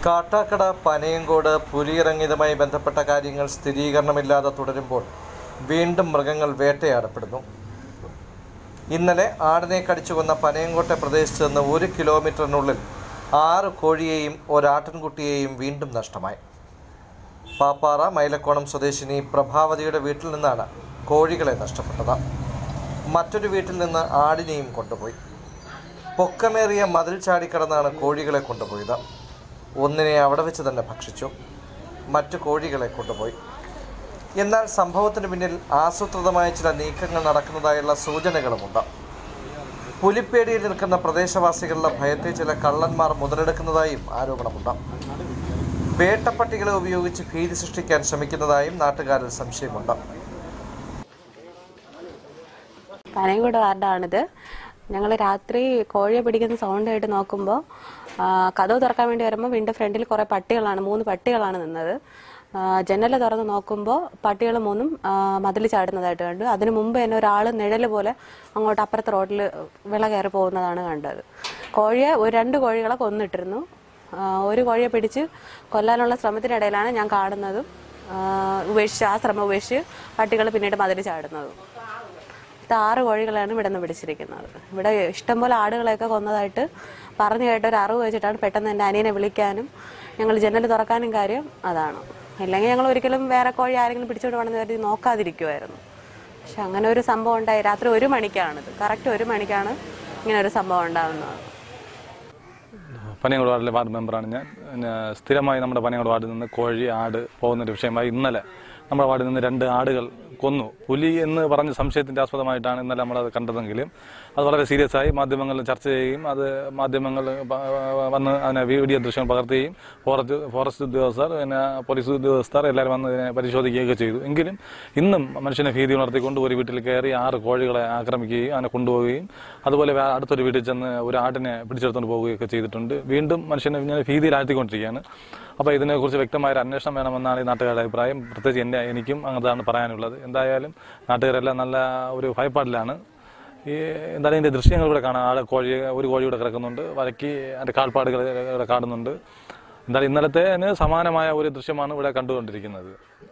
കാട്ടാക്കട പനയങ്കോട് പുലിയിറങ്ങിയതുമായി ബന്ധപ്പെട്ട കാര്യങ്ങൾ സ്ഥിരീകരണമില്ലാതെ തുടരുമ്പോൾ വീണ്ടും മൃഗങ്ങൾ വേട്ടയാടപ്പെടുന്നു ഇന്നലെ ആടിനെ കടിച്ചു കൊന്ന പനയങ്കോട്ടെ പ്രദേശത്ത് നിന്ന് ഒരു കിലോമീറ്ററിനുള്ളിൽ ആറ് കോഴിയെയും ഒരാട്ടിൻകുട്ടിയെയും വീണ്ടും നഷ്ടമായി പാപ്പാറ മൈലക്കോണം സ്വദേശിനി പ്രഭാവതിയുടെ വീട്ടിൽ നിന്നാണ് കോഴികളെ നഷ്ടപ്പെട്ടത് മറ്റൊരു വീട്ടിൽ നിന്ന് ആടിനെയും കൊണ്ടുപോയി പൊക്കമേറിയ മതിൽ ചാടിക്കടന്നാണ് കോഴികളെ കൊണ്ടുപോയത് ഒന്നിനെ അവിടെ വെച്ച് തന്നെ ഭക്ഷിച്ചു മറ്റു കോഴികളെ കൊണ്ടുപോയി എന്നാൽ സംഭവത്തിന് പിന്നിൽ ആസൂത്രിതമായ ചില നീക്കങ്ങൾ നടക്കുന്നതായുള്ള സൂചനകളുമുണ്ട് പുലിപ്പേടിയിൽ നിൽക്കുന്ന പ്രദേശവാസികളുടെ ഭയത്തെ ചില കള്ളന്മാർ മുതലെടുക്കുന്നതായും ആരോപണമുണ്ട് വേട്ടപ്പട്ടികളെ ഉപയോഗിച്ച് ഭീതി സൃഷ്ടിക്കാൻ ശ്രമിക്കുന്നതായും നാട്ടുകാരിൽ സംശയമുണ്ട് പനയംകുട് വാർഡാണിത് ഞങ്ങൾ രാത്രി കോഴിയെ പിടിക്കുന്ന സൗണ്ട് കേട്ട് നോക്കുമ്പോൾ കഥവ് തുറക്കാൻ വേണ്ടി വരുമ്പോൾ വീണ്ടും ഫ്രണ്ടിൽ കുറേ പട്ടികളാണ് മൂന്ന് പട്ടികളാണ് നിന്നത് ജനൽ തുറന്ന് നോക്കുമ്പോൾ പട്ടികൾ മൂന്നും മതിൽ ചാടുന്നതായിട്ട് കണ്ടു അതിന് മുമ്പ് തന്നെ ഒരാൾ നിഴൽ പോലെ അങ്ങോട്ട് അപ്പുറത്തെ റോഡിൽ വിള കയറി പോകുന്നതാണ് കണ്ടത് കോഴിയെ ഒരു രണ്ട് കോഴികളെ കൊന്നിട്ടിരുന്നു ആ, ഒരു കോഴിയെ പിടിച്ച് കൊല്ലാനുള്ള ശ്രമത്തിനിടയിലാണ് ഞാൻ കാണുന്നതും ആ, ഉപേക്ഷിച്ച് ആ ശ്രമം ഉപേക്ഷിച്ച് പട്ടികൾ പിന്നീട് മതിൽ ചാടുന്നതും ഇത് ആറ് കോഴികളാണ് ഇവിടെ നിന്ന് പിടിച്ചിരിക്കുന്നത് ഇവിടെ ഇഷ്ടംപോലെ ആടുകളെയൊക്കെ കൊന്നതായിട്ട് പറഞ്ഞു കേട്ട ഒരു അറിവ് വെച്ചിട്ടാണ് പെട്ടെന്ന് എൻ്റെ അനിയനെ വിളിക്കാനും ഞങ്ങൾ ജനൽ തുറക്കാനും കാര്യം അതാണ് ഇല്ലെങ്കിൽ ഞങ്ങൾ ഒരിക്കലും വേറെ കോഴി ആരെങ്കിലും പിടിച്ചുകൊണ്ട് വേണമെന്ന് കരുതി നോക്കാതിരിക്കുമായിരുന്നു പക്ഷെ അങ്ങനെ ഒരു സംഭവം ഉണ്ടായി രാത്രി ഒരു മണിക്കാണിത് കറക്റ്റ് ഒരു മണിക്കാണ് ഇങ്ങനെ ഒരു സംഭവം ഉണ്ടാകുന്നത് പനയങ്കോട് വാർഡിലെ വാർഡ് മെമ്പറാണ് ഞാൻ പിന്നെ സ്ഥിരമായി നമ്മുടെ പനയങ്കോട് വാർഡിൽ നിന്ന് കോഴി ആട് പോകുന്നൊരു വിഷയമായി ഇന്നലെ നമ്മുടെ വാർഡിൽ നിന്ന് രണ്ട് ആടുകൾ കൊന്നു പുലി എന്ന് പറഞ്ഞ സംശയത്തിന്റെ ആസ്പദമായിട്ടാണ് ഇന്നലെ നമ്മളത് കണ്ടതെങ്കിലും അത് വളരെ സീരിയസ് ആയി മാധ്യമങ്ങളിൽ ചർച്ച ചെയ്യുകയും അത് മാധ്യമങ്ങൾ പ- വന്ന് അതിനെ വീഡിയോ ദൃശ്യം പകർത്തുകയും ഫോറസ്റ്റ് ഫോറസ്റ്റ് ഉദ്യോഗസ്ഥർ പിന്നെ പോലീസ് ഉദ്യോഗസ്ഥർ എല്ലാവരും വന്ന് ഇതിനെ പരിശോധിക്കുകയൊക്കെ ചെയ്തു എങ്കിലും ഇന്നും മനുഷ്യനെ ഭീതി ഉണർത്തിക്കൊണ്ട് ഒരു വീട്ടിൽ കയറി ആറ് കോഴികളെ ആക്രമിക്കുകയും അതിനെ കൊണ്ടുപോവുകയും അതുപോലെ വേ- അടുത്തൊരു വീട്ടിൽ ചെന്ന് ഒരു ആടിനെ പിടിച്ചെടുത്തുകൊണ്ട് പോവുകയൊക്കെ ചെയ്തിട്ടുണ്ട് വീണ്ടും മനുഷ്യനെ ഇങ്ങനെ ഭീതിയിലാഴ്ത്തിക്കൊണ്ടിരിക്കുകയാണ് അപ്പോൾ ഇതിനെക്കുറിച്ച് വ്യക്തമായ ഒരു അന്വേഷണം വേണമെന്നാണ് ഈ നാട്ടുകാരുടെ അഭിപ്രായം പ്രത്യേകിച്ച് എൻ്റെ എനിക്കും അതാണ് പറയാനുള്ളത് എന്തായാലും നാട്ടുകാരെല്ലാം നല്ല ഒരു ഭയപ്പാടിലാണ് ഈ എന്തായാലും ഇതിൻ്റെ ദൃശ്യങ്ങൾ ഇവിടെ കാണാം ആടെ കോഴി ഒരു കോഴി ഇവിടെ കിടക്കുന്നുണ്ട് വരയ്ക്ക് അതിൻ്റെ കാൽപ്പാടുകൾ ഇവിടെ കാണുന്നുണ്ട് എന്തായാലും ഇന്നലത്തെ സമാനമായ ഒരു ദൃശ്യമാണ് ഇവിടെ കണ്ടുകൊണ്ടിരിക്കുന്നത്